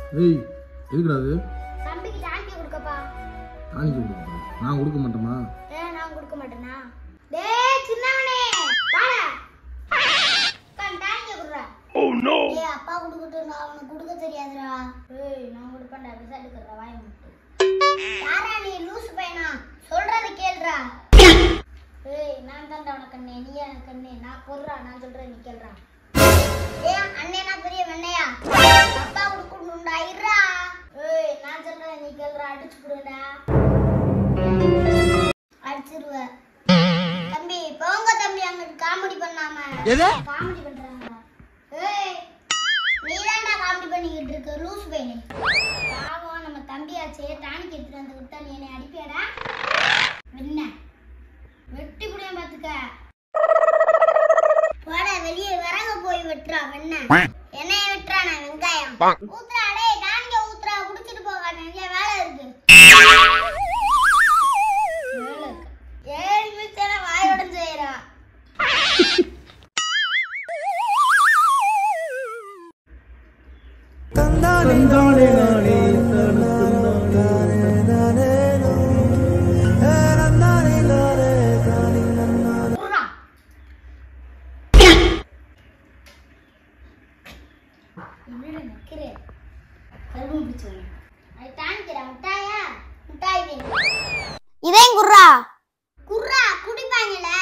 ஏய் எதுக்குடா அது தம்பிக்கு டாங்கி கொடுக்கப்பா டானிக்கு கொடுக்க நான் கொடுக்க மாட்டேமா ஏன் நான் கொடுக்க மாட்டேனா டேய் சின்னவனே வாடா கண் டாங்கி குடுறா ஓ நோ ஏய் அப்பா கொடுக்கட்டும் நான் அவனுக்கு கொடுக்க தெரியாதுடா ஏய் நான் கொடுப்பேன்டா ரிசல்ட் கறா வாய் முட்டு யாரா நீ லூஸ் பையனா சொல்றத கேளுடா ஏய் நான் தான்டா உனக்கு கண்ணே நீ எனக்கு கண்ணே நான் பொறுறா நான் சொல்றேன் நீ கேளுடா ஏய் அண்ணேனா பெரிய வெண்ணையா அப்பா கொடுக்கணும்டா இருடா ஏய் நான் சொல்றேன் நீ கேளுடா அடிச்சு கொடுடா அடிச்சிருவேன் தம்பி போங்க தம்பி அங்கிட்டு காமெடி பண்ணாம காமெடி பண்றாங்க ஏய் நீ தான்டா காமெடி பண்ணிக்கிட்டு இருக்க லூஸ் பையனே பாவம் நம்ம தம்பியாச்சே டானிக் எடுத்துட்டு வந்து விட்டா நீ என்னை அடிப்பியாடா என்ன வெட்டி புடியும் பாத்துக்க போட வெளியே விறகு போய் வெட்டுறா வெண்ண என்னைய வெட்டுறானே வெங்காயம் ஊத்துறா டேய் டானிக்க ஊத்துறா குடிச்சிட்டு போக நிறைய வேலை இருக்கு வேலை இருக்கு. ஏழு நிமிஷம் வாயோட செய்யறா குர்ரா. என்னடா நிக்கிற? கரும்பு பிடிச்சவனே. அது டானிக்கடா, முட்டாயா? முட்டாய் வேணும். இதையும் குர்ரா குர்ரா குடிப்பாங்கல